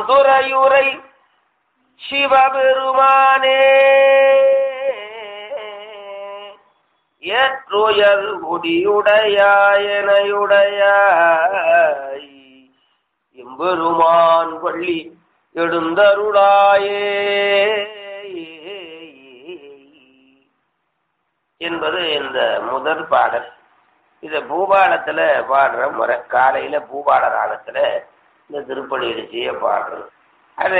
பெருந்துரையுரை சிவபெருமானே ஏற்றுயர் குடியுடையாயனையுடையாய் எம்பெருமான் பள்ளி எழுந்தருளாயே என்பது இந்த முதல் பாடல் இத பூபாலத்துல பாடுற முறை காலையில பூபால ராகத்துல இந்த திருப்பணி எழுச்சிய பாடுறது அது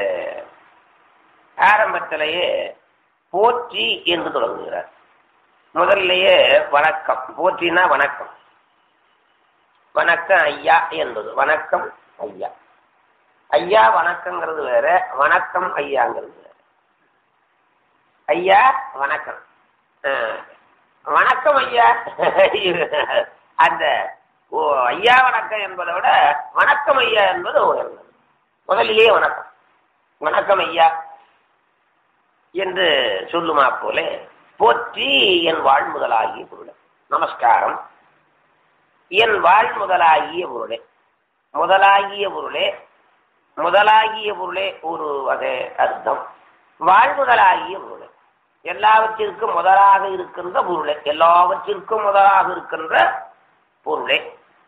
ஆரம்பத்திலேயே போற்றி என்று தொடங்குகிறார் முதல்லையே வணக்கம் போற்றினா வணக்கம் வணக்கம் ஐயா என்பது வணக்கம் ஐயா ஐயா வணக்கங்கிறது வேற வணக்கம் ஐயாங்கிறது வேற ஐயா வணக்கம் அஹ், வணக்கம் ஐயா அந்த ஓ ஐயா வணக்கம் என்பதை விட வணக்கம் ஐயா என்பது உயர்ந்தது முதலிலேயே வணக்கம் வணக்கம் ஐயா என்று சொல்லுமா போல போற்றி என் வாழ் முதலாகிய பொருளை நமஸ்காரம் என் வாழ் முதலாகிய பொருளே முதலாகிய பொருளே முதலாகிய பொருளே ஒரு வகை அர்த்தம் வாழ் முதலாகிய பொருளே எல்லாவற்றிற்கும் முதலாக இருக்கின்ற பொருளே எல்லாவற்றிற்கும் முதலாக இருக்கின்ற பொருளே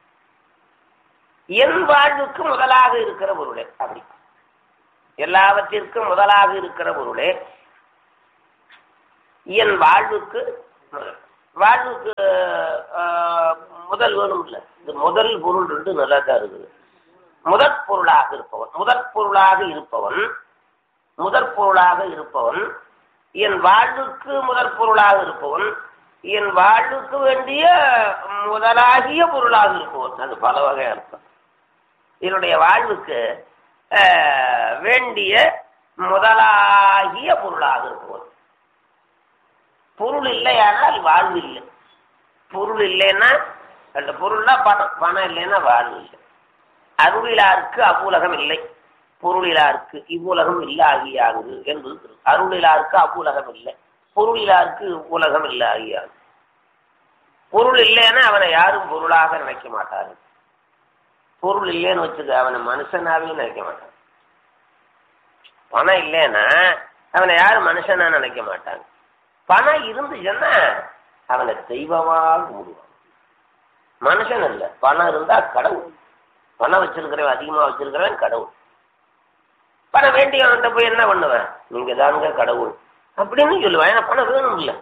என் வாழ்வுக்கு முதலாக இருக்கிற பொருளே அப்படி எல்லாவற்றிற்கும் முதலாக இருக்கிற பொருளே என் வாழ்வுக்கு முதல். வாழ்வுக்கு ஆஹ், முதல் வேணும் இல்ல இந்த முதல் பொருள் ரெண்டு நல்லா தான் இருக்குது முதற் பொருளாக இருப்பவன் முதற் பொருளாக இருப்பவன் முதற் பொருளாக இருப்பவன் என் வாழ்வுக்கு முதற் பொருளாக இருப்பவன் என் வாழ்வுக்கு வேண்டிய முதலாகிய பொருளாக இருப்பவன் அது பல வகை அர்த்தம் என்னுடைய வாழ்வுக்கு ஆஹ், வேண்டிய முதலாகிய பொருளாக இருப்பவன் பொருள் இல்லையானால் வாழ்வு இல்லை பொருள் இல்லைன்னா அந்த பொருள்னா பணம் பணம் இல்லைன்னா வாழ்வு இல்லை அருளிலாருக்கு அவ்வுலகம் இல்லை பொருளிலாருக்கு இவ்வுலகம் இல்லை ஆகியாகுது என்பது திரு- அருளிலாருக்கு அவ்வுலகம் இல்லை பொருளிலாருக்கு உலகம் இல்லை ஆகியாகுது பொருள் இல்லைன்னா அவனை யாரும் பொருளாக நினைக்க மாட்டாரு பொருள் இல்லைன்னு வச்சுக்க அவனை மனுஷனாவே நினைக்க மாட்டான் பணம் இல்லைன்னா அவனை யாரும் மனுஷனா நினைக்க மாட்டாங்க பணம் இருந்துச்சுன்னா அவனை தெய்வமாக கும்பிடுவான் மனுஷன் இல்ல பணம் இருந்தா கடவுள் பணம் வச்சிருக்கிறவன் அதிகமா வச்சிருக்கிறவன் கடவுள் பணம் வேண்டியவன்கிட்ட போய் என்ன பண்ணுவேன் நீங்க தானுங்க கடவுள் அப்படின்னு சொல்லுவேன் ஏன்னா பணம் வேணும் இல்ல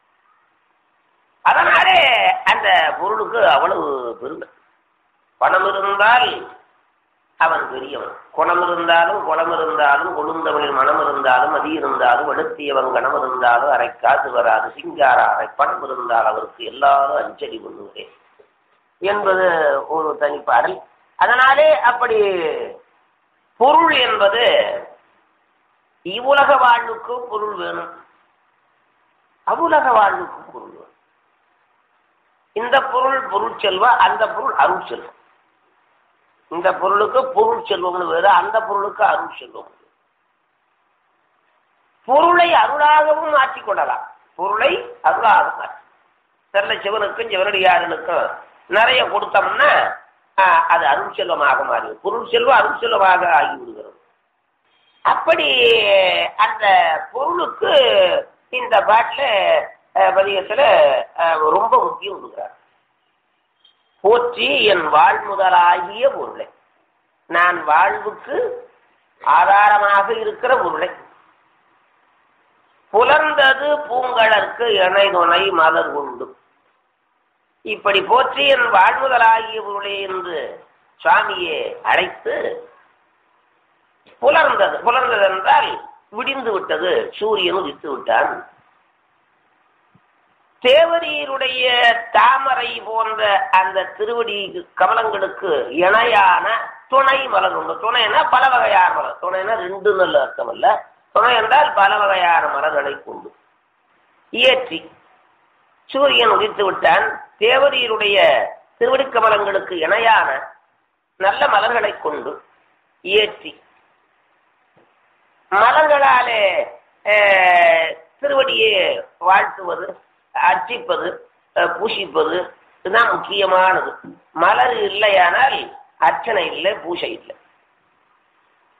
அதனாலே அந்த பொருளுக்கு அவ்வளவு பெருமை பணம் இருந்தால் அவன் பெரியவன் குணம் இருந்தாலும் குளம் இருந்தாலும் கொழுந்தவனில் மனம் இருந்தாலும் அதி இருந்தாலும் வெளுத்தியவன் கணம் இருந்தாலும் அரை காசு வராது சிங்கார அரை பணம் இருந்தால் அவருக்கு எல்லாரும் அஞ்சலி பண்ணுகிறேன் என்பது ஒரு தனிப்பாடல் அதனாலே அப்படி பொருள் என்பது இவ்வுலக வாழ்வுக்கு பொருள் வேணும் அவ்வுலக வாழ்வுக்கு பொருள் வேணும் இந்த பொருள் பொருள் செல்வம் அந்த பொருள் அருள் செல்வம் இந்த பொருளுக்கு பொருள் செல்வம்னு வேறு அந்த பொருளுக்கு அருள் செல்வம் வேறு. பொருளை அருளாகவும் மாற்றிக் கொள்ளலாம் பொருளை அருளாக மாற்றி தெரியல சிவனுக்கும் சிவனடியாரனுக்கும் நிறைய கொடுத்தோம்னா ஆஹ், அது அருள் செல்வமாக மாறி பொருள் செல்வம் அருள் செல்வமாக ஆகிவிடுகிறது அப்படி அந்த பொருளுக்கு இந்த பாட்டுல அஹ், பதிகத்துல அஹ், ரொம்ப முக்கியம் கொடுக்குறார் போற்றி என் வாழ் முதலாகிய பொருளை நான் வாழ்வுக்கு ஆதாரமாக இருக்கிற பொருளை புலர்ந்தது பூங்கழற்கு இணை துணை மலர் உண்டு இப்படி போற்றி என் வாழ்முதலாகிய பொருளே என்று சுவாமியை அழைத்து புலர்ந்தது புலர்ந்தது என்றால் விடிந்து விட்டது சூரியன் உதித்து விட்டான் தேவரீருடைய தாமரை போன்ற அந்த திருவடி கமலங்களுக்கு இணையான துணை மலர் உண்டு துணைனா பல வகையான மலர் துணைனா ரெண்டு நல்ல அர்த்தம் அல்ல துணை என்றால் பல வகையான மலர்களை கொண்டு இயற்றி சூரியன் உதித்து விட்டான் தேவரீருடைய திருவடி கமலங்களுக்கு இணையான நல்ல மலர்களை கொண்டு இயற்றி மலர்களாலே அஹ், திருவடியை வாழ்த்துவது அர்ச்சிப்பது அஹ், பூஷிப்பது இதுதான் முக்கியமானது மலர் இல்லையானால் அர்ச்சனை இல்லை பூஜை இல்லை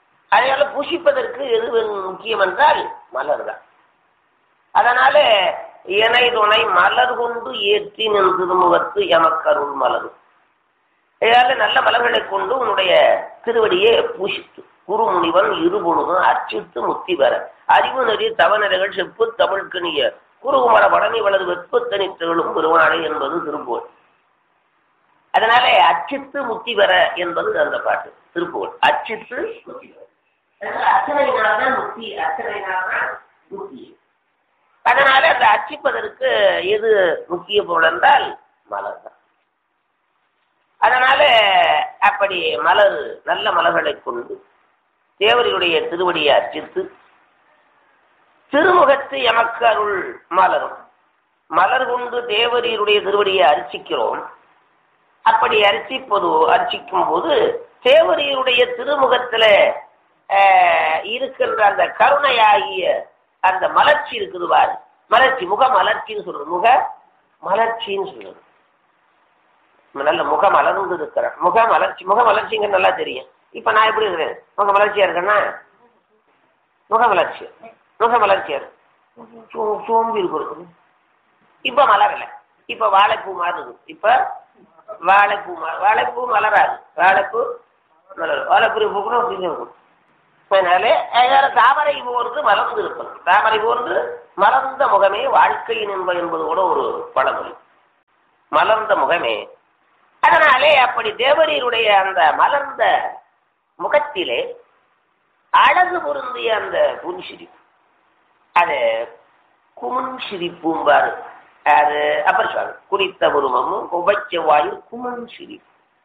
புஷிப்பதற்கு எது முக்கியம் என்றால் மலர் தான் அதனால இணை துணை மலர் கொண்டு ஏற்றி நின்று முகத்து எமக்கருள் மலரும் இதால நல்ல மலர்களை கொண்டு உன்னுடைய திருவடியை பூஷித்து குருமுனிவன் இருபொழுதும் அர்ச்சித்து முத்தி பெற அறிவு நெறி தவநெறிகள் செப்பு தமிழ்கணிய குருகுமர படனி வலது வெப்ப தனித்தகளும் பெருமாளை என்பது திருப்புகழ் அதனால அச்சித்து முத்தி பெற என்பது அந்த பாட்டு திருப்புகழ் அச்சித்து முத்தி பெற அதனால அர்ச்சனையினால்தான் முக்தி அர்ச்சனையினால்தான் முக்தி அதனால அந்த அர்ச்சிப்பதற்கு எது முக்கிய பொருள் என்றால் மலர் தான் அதனால அப்படி மலர் நல்ல மலர்களை கொண்டு தேவரியுடைய திருவடியை அர்ச்சித்து திருமுகத்து எமக்கு அருள் மலரும் மலர் கொண்டு தேவரீருடைய திருவடியை அர்ச்சிக்கிறோம் அப்படி அர்ச்சிப்பது அர்ச்சிக்கும் போது தேவரீருடைய திருமுகத்துல இருக்கின்ற அந்த கருணையாகிய அந்த மலர்ச்சி இருக்குது பாரு மலர்ச்சி முக மலர்ச்சின்னு சொல்றது முக மலர்ச்சின்னு சொல்றது நல்ல முக மலர்ந்து இருக்கிறேன் முக மலர்ச்சி முக மலர்ச்சிங்க நல்லா தெரியும் இப்ப நான் எப்படி இருக்கிறேன் முக மலர்ச்சியா இருக்கேன்னா முக மலர்ச்சி முக மலர்ச்சியா இருக்கு சோம்பி இருக்கு இப்ப மலரல இப்ப வாழைப்பூ மாறுது இப்ப வாழைப்பூ வாழைப்பூ மலராது வாழைப்பூ மலர் வாழைப்பூ பூக்கணும் அப்படின்னு இருக்கும் அதனால தாமரை போர்ந்து மலர்ந்து இருப்பது தாமரை போர்ந்து மலர்ந்த முகமே வாழ்க்கையின் என்பது என்பது கூட ஒரு பழமொழி மலர்ந்த முகமே அதனாலே அப்படி தேவரீருடைய அந்த மலர்ந்த முகத்திலே அழகு பொருந்திய அந்த புன்சிரிப்பு அது குமன் சிரிப்பும்பாரு அது அப்புறம் சொல்ற குறித்த உருவமும் உபச்ச வாயு குமன் சிரிப்பு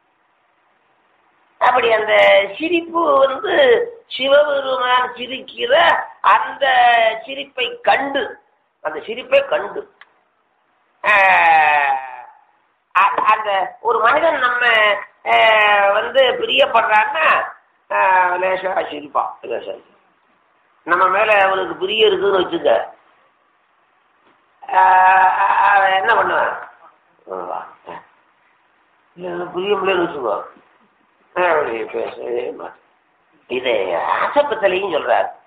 அப்படி அந்த சிரிப்பு வந்து சிவபெருமான் சிரிக்கிற அந்த சிரிப்பை கண்டு அந்த சிரிப்பை கண்டு அந்த ஒரு மனிதன் நம்ம வந்து பிரியப்படுறான்னா லேசா சிரிப்பான் லேசா நம்ம மேல அவனுக்கு பிரிய இருக்குன்னு வச்சுக்க என்ன பண்ணுவேன் பிரிய முடியலன்னு வச்சுக்கோ பேசவே மாட்டேன் இதை ஆசப்பத்தலையும் சொல்றார்